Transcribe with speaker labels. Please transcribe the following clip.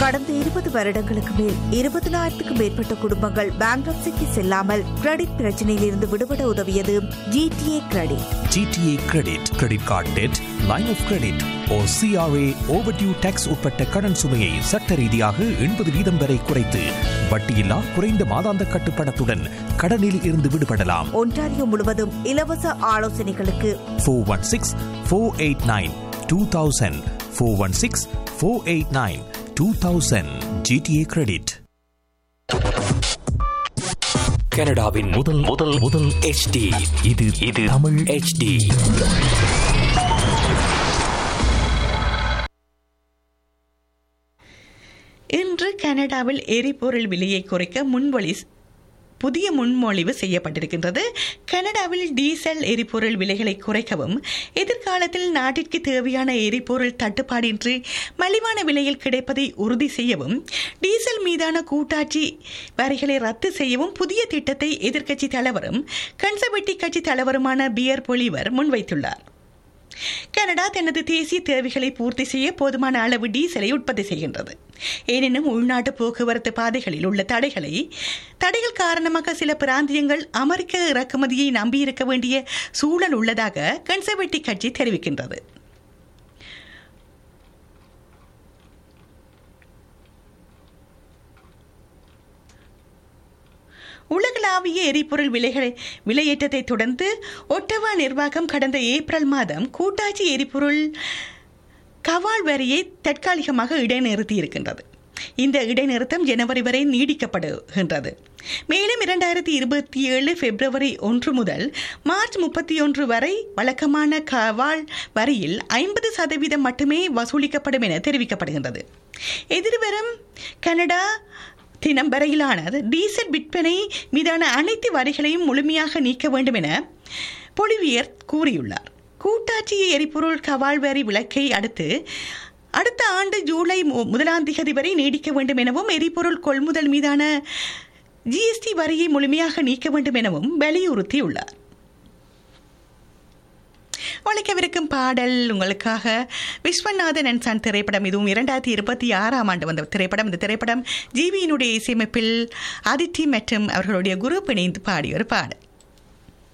Speaker 1: கடந்த இருபது வருடங்களுக்கு மேல் இருபதனாயிரத்துக்கும் மேற்பட்ட குடும்பங்கள் பேங்க்ரப்சிக்கு செல்லாமல் கிரெடிட் பிரச்சனையில் இருந்து விடுபட உதவியது GTA credit
Speaker 2: GTA credit credit card debt line of credit ஓ சிஆர்ஏ ஓவர்டியூ டேக்ஸ் உட்பட்ட கடன் சுமையை சட்ட ரீதியாக எண்பது வீதம் வரை குறைத்து வட்டியில்லா குறைந்த மாதாந்த கட்டுப்பணத்துடன் கடனில் இருந்து விடுபடலாம்
Speaker 1: ஒன்டாரியோ முழுவதும் இலவச ஆலோசனைகளுக்கு
Speaker 2: four one six four eight nine two thousand four one six four eight nine two thousand GTA credit
Speaker 3: கனடாவின் முதல் முதல் முதல் HD இது இது தமிழ் HD
Speaker 4: இன்று கனடாவில் எரிபொருள் விலையை குறைக்க முன்வழி புதிய முன்மொழிவு செய்யப்பட்டிருக்கின்றது கனடாவில் டீசல் எரிபொருள் விலைகளை குறைக்கவும் எதிர்காலத்தில் நாட்டிற்கு தேவையான எரிபொருள் தட்டுப்பாடின்றி மலிவான விலையில் கிடைப்பதை உறுதி செய்யவும் டீசல் மீதான கூட்டாட்சி வரிகளை ரத்து செய்யவும் புதிய திட்டத்தை எதிர்க்கட்சி தலைவரும் கன்சர்வேட்டிவ் கட்சி தலைவருமான பியர் பொலிவர் முன்வைத்துள்ளார் கனடா தனது தேசிய தேவைகளை பூர்த்தி செய்ய போதுமான அளவு டீசலை உற்பத்தி செய்கின்றது எனினும் உள்நாட்டு போக்குவரத்து பாதைகளில் உள்ள தடைகளை தடைகள் காரணமாக சில பிராந்தியங்கள் அமெரிக்க இறக்குமதியை நம்பியிருக்க வேண்டிய சூழல் உள்ளதாக கன்சர்வேட்டிவ் கட்சி தெரிவிக்கின்றது உலகளாவிய எரிபொருள் விலைகளை விலையேற்றத்தை தொடர்ந்து ஒட்டவா நிர்வாகம் கடந்த ஏப்ரல் மாதம் கூட்டாட்சி எரிபொருள் கவால் வரியை தற்காலிகமாக இடைநிறுத்தி இருக்கின்றது இந்த இடைநிறுத்தம் ஜனவரி வரை நீடிக்கப்படுகின்றது மேலும் இரண்டாயிரத்தி இருபத்தி ஏழு பிப்ரவரி ஒன்று முதல் மார்ச் முப்பத்தி ஒன்று வரை வழக்கமான கவால் வரியில் ஐம்பது சதவீதம் மட்டுமே வசூலிக்கப்படும் என தெரிவிக்கப்படுகின்றது எதிர்வரும் கனடா தினம் வரையிலான டீசல் விற்பனை மீதான அனைத்து வரிகளையும் முழுமையாக நீக்க வேண்டும் என பொலிவியர் கூறியுள்ளார் கூட்டாட்சி எரிபொருள் கவால் வரி விலக்கை அடுத்து அடுத்த ஆண்டு ஜூலை மு- முதலாம் திகதி வரை நீடிக்க வேண்டும் எனவும் எரிபொருள் கொள்முதல் மீதான ஜிஎஸ்டி வரியை முழுமையாக நீக்க வேண்டும் எனவும் வலியுறுத்தியுள்ளார் ஒழிக்கவிருக்கும் பாடல் உங்களுக்காக விஸ்வநாதன் அண்ட் சன் திரைப்படம் இதுவும் இரண்டாயிரத்தி இருபத்தி ஆறாம் ஆண்டு வந்த திரைப்படம் இந்த திரைப்படம் ஜிவியினுடைய இசையமைப்பில் அதித்தி மற்றும் அவர்களுடைய குரூப் இணைந்து பாடிய ஒரு பாடல்